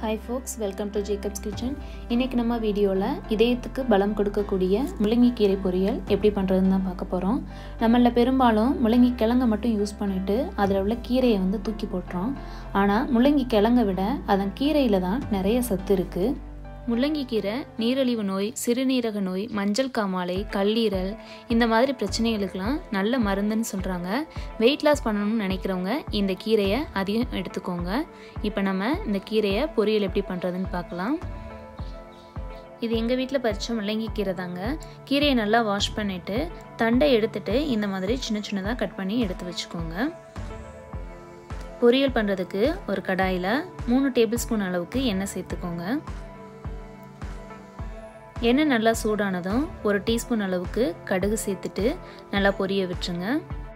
hi folks welcome to Jacob's kitchen இன்றைக்கி நம்ம வீடியோவில் இதயத்துக்கு பலம் கொடுக்கக்கூடிய முள்ளங்கிக்கீரை பொரியல் எப்படி பண்ணுறதுன்னு தான் பார்க்க போகிறோம் நம்மளில் பெரும்பாலும் முள்ளங்கி கிழங்கை மட்டும் யூஸ் பண்ணிவிட்டு அதில் உள்ள கீரையை வந்து தூக்கி போட்டுறோம் ஆனால் முள்ளங்கி கிழங்கை விட அதன் கீரையில் தான் நிறைய சத்து இருக்குது முள்ளங்கிக்கீரை நீரிழிவு நோய் சிறுநீரக நோய் மஞ்சள் காமாலை கல்லீரல் இந்த மாதிரி பிரச்சனைகளுக்கெல்லாம் நல்ல மருந்துன்னு சொல்கிறாங்க வெயிட் லாஸ் பண்ணணும்னு நினைக்கிறவங்க இந்த கீரையை அதிகம் எடுத்துக்கோங்க இப்போ நம்ம இந்த கீரையை பொரியல் எப்படி பண்ணுறதுன்னு பார்க்கலாம் இது எங்கள் வீட்டில் பறித்த முள்ளங்கி கீரை தாங்க கீரையை நல்லா வாஷ் பண்ணிவிட்டு தண்டை எடுத்துட்டு இந்த மாதிரி சின்ன சின்னதாக கட் பண்ணி எடுத்து வச்சுக்கோங்க பொரியல் பண்ணுறதுக்கு ஒரு கடாயில் மூணு டேபிள் ஸ்பூன் அளவுக்கு எண்ணெய் சேர்த்துக்கோங்க எண்ணெய் நல்லா சூடானதும் ஒரு டீஸ்பூன் அளவுக்கு கடுகு சேர்த்துட்டு நல்லா பொரிய விட்டுருங்க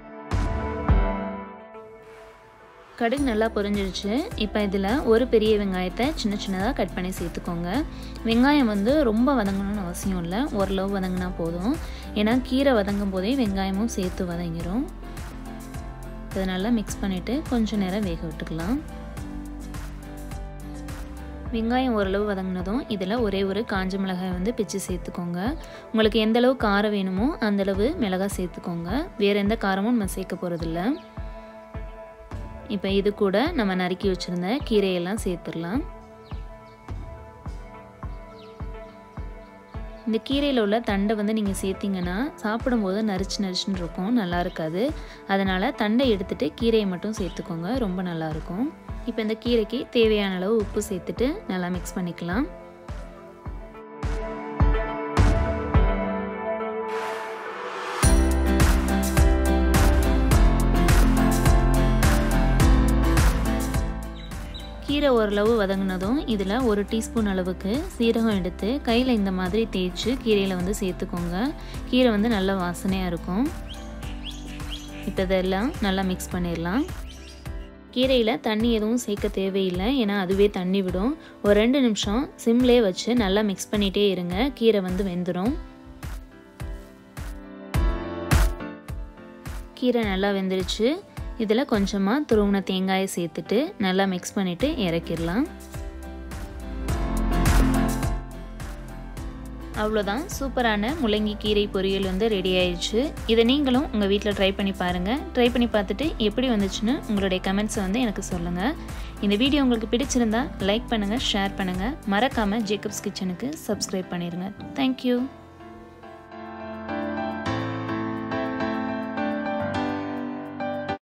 கடுகு நல்லா பொரிஞ்சிருச்சு இப்போ இதில் ஒரு பெரிய வெங்காயத்தை சின்ன சின்னதாக கட் பண்ணி சேர்த்துக்கோங்க வெங்காயம் வந்து ரொம்ப வதங்கணும்னு அவசியம் இல்லை ஓரளவு வதங்கினா போதும் ஏன்னா கீரை வதங்கும் போதே வெங்காயமும் சேர்த்து வதங்கிடும் இதை நல்லா மிக்ஸ் பண்ணிவிட்டு கொஞ்சம் நேரம் வேக விட்டுக்கலாம் வெங்காயம் ஓரளவு வதங்கினதும் இதில் ஒரே ஒரு காஞ்ச மிளகாய் வந்து பிச்சு சேர்த்துக்கோங்க உங்களுக்கு எந்த அளவு காரம் வேணுமோ அந்தளவு மிளகாய் சேர்த்துக்கோங்க வேறு எந்த காரமும் நம்ம சேர்க்க போகிறதில்ல இப்போ இது கூட நம்ம நறுக்கி வச்சுருந்த கீரையெல்லாம் சேர்த்துடலாம் இந்த கீரையில் உள்ள தண்டை வந்து நீங்கள் சேர்த்திங்கன்னா சாப்பிடும்போது நரிச்சு நரிச்சுன்னு இருக்கும் நல்லா இருக்காது அதனால் தண்டை எடுத்துகிட்டு கீரையை மட்டும் சேர்த்துக்கோங்க ரொம்ப நல்லாயிருக்கும் இப்போ இந்த கீரைக்கு தேவையான அளவு உப்பு சேர்த்துட்டு நல்லா மிக்ஸ் பண்ணிக்கலாம் கீரை ஓரளவு வதங்கினதும் இதில் ஒரு டீஸ்பூன் அளவுக்கு சீரகம் எடுத்து கையில் இந்த மாதிரி தேய்ச்சி கீரையில் வந்து சேர்த்துக்கோங்க கீரை வந்து நல்ல வாசனையாக இருக்கும் இப்போ இதெல்லாம் நல்லா மிக்ஸ் பண்ணிடலாம் கீரையில் தண்ணி எதுவும் சேர்க்க தேவையில்லை ஏன்னா அதுவே தண்ணி விடும் ஒரு ரெண்டு நிமிஷம் சிம்லே வச்சு நல்லா மிக்ஸ் பண்ணிகிட்டே இருங்க கீரை வந்து வெந்துடும் கீரை நல்லா வெந்துருச்சு இதில் கொஞ்சமாக துருவின தேங்காயை சேர்த்துட்டு நல்லா மிக்ஸ் பண்ணிவிட்டு இறக்கிடலாம் அவ்வளோதான் சூப்பரான முள்ளங்கி கீரை பொரியல் வந்து ரெடி ஆயிடுச்சு இதை நீங்களும் உங்கள் வீட்டில் ட்ரை பண்ணி பாருங்கள் ட்ரை பண்ணி பார்த்துட்டு எப்படி வந்துச்சுன்னு உங்களுடைய கமெண்ட்ஸை வந்து எனக்கு சொல்லுங்கள் இந்த வீடியோ உங்களுக்கு பிடிச்சிருந்தா லைக் பண்ணுங்கள் ஷேர் பண்ணுங்கள் மறக்காமல் ஜேக்கப்ஸ் கிச்சனுக்கு சப்ஸ்கிரைப் பண்ணிடுங்க தேங்க்யூ